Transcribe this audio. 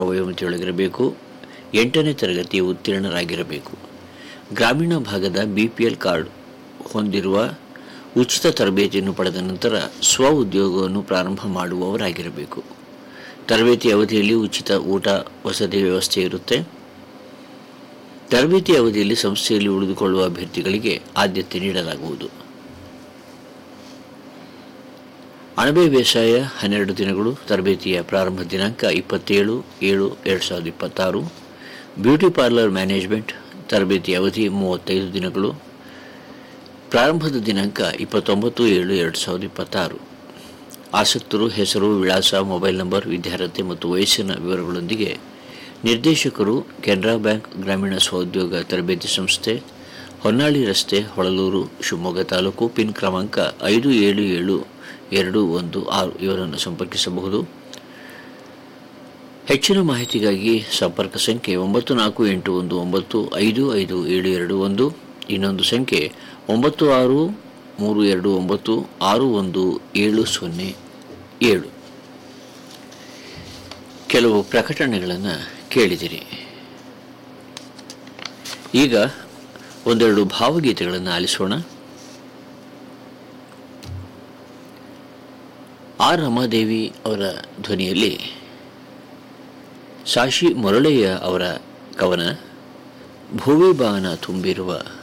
ವಯೋಮಿತಿಯೊಳಗಿರಬೇಕು ಎಂಟನೇ ತರಗತಿ ಉತ್ತೀರ್ಣರಾಗಿರಬೇಕು ಗ್ರಾಮೀಣ ಭಾಗದ ಬಿ ಪಿ ಎಲ್ ಕಾರ್ಡ್ ಹೊಂದಿರುವ ಉಚಿತ ತರಬೇತಿಯನ್ನು ಪಡೆದ ನಂತರ ಸ್ವ ಉದ್ಯೋಗವನ್ನು ಪ್ರಾರಂಭ ಮಾಡುವವರಾಗಿರಬೇಕು ತರಬೇತಿ ಅವಧಿಯಲ್ಲಿ ಉಚಿತ ಊಟ ವಸತಿ ವ್ಯವಸ್ಥೆ ಇರುತ್ತೆ ತರಬೇತಿ ಅವಧಿಯಲ್ಲಿ ಸಂಸ್ಥೆಯಲ್ಲಿ ಉಳಿದುಕೊಳ್ಳುವ ಅಭ್ಯರ್ಥಿಗಳಿಗೆ ಆದ್ಯತೆ ನೀಡಲಾಗುವುದು ಅಣಬೆ ಬೇಸಾಯ ಹನ್ನೆರಡು ದಿನಗಳು ತರಬೇತಿಯ ಪ್ರಾರಂಭ ದಿನಾಂಕ ಇಪ್ಪತ್ತೇಳು ಏಳು ಎರಡು ಸಾವಿರದ ಇಪ್ಪತ್ತಾರು ಬ್ಯೂಟಿ ಪಾರ್ಲರ್ ಮ್ಯಾನೇಜ್ಮೆಂಟ್ ತರಬೇತಿ ಅವಧಿ ಮೂವತ್ತೈದು ದಿನಗಳು ಪ್ರಾರಂಭದ ದಿನಾಂಕ ಇಪ್ಪತ್ತೊಂಬತ್ತು ಏಳು ಎರಡು ಸಾವಿರದ ಇಪ್ಪತ್ತಾರು ಆಸಕ್ತರು ಹೆಸರು ವಿಳಾಸ ಮೊಬೈಲ್ ನಂಬರ್ ವಿದ್ಯಾರ್ಹತೆ ಮತ್ತು ವಯಸ್ಸಿನ ವಿವರಗಳೊಂದಿಗೆ ನಿರ್ದೇಶಕರು ಕೆನರಾ ಬ್ಯಾಂಕ್ ಗ್ರಾಮೀಣ ಸ್ವಉದ್ಯೋಗ ತರಬೇತಿ ಸಂಸ್ಥೆ ಹೊನ್ನಾಳಿ ರಸ್ತೆ ಹೊಳಲೂರು ಶಿವಮೊಗ್ಗ ತಾಲೂಕು ಪಿನ್ ಕ್ರಮಾಂಕ ಐದು ಏಳು ಏಳು ಎರಡು ಒಂದು ಆರು ಇವರನ್ನು ಸಂಪರ್ಕಿಸಬಹುದು ಹೆಚ್ಚಿನ ಮಾಹಿತಿಗಾಗಿ ಸಂಪರ್ಕ ಸಂಖ್ಯೆ ಒಂಬತ್ತು ನಾಲ್ಕು ಎಂಟು ಒಂದು ಒಂಬತ್ತು ಐದು ಐದು ಏಳು ಎರಡು ಒಂದು ಇನ್ನೊಂದು ಸಂಖ್ಯೆ ಒಂಬತ್ತು ಆರು ಮೂರು ಎರಡು ಒಂಬತ್ತು ಆರು ಒಂದು ಏಳು ಸೊನ್ನೆ ಏಳು ಕೆಲವು ಪ್ರಕಟಣೆಗಳನ್ನು ಕೇಳಿದಿರಿ ಈಗ ಒಂದೆರಡು ಭಾವಗೀತೆಗಳನ್ನು ಆಲಿಸೋಣ ಆರ್ ರಮಾದೇವಿ ಅವರ ಧ್ವನಿಯಲ್ಲಿ ಸಾಶಿ ಮೊರಳೆಯ ಅವರ ಕವನ ಭುವಿ ಬಾನ ತುಂಬಿರುವ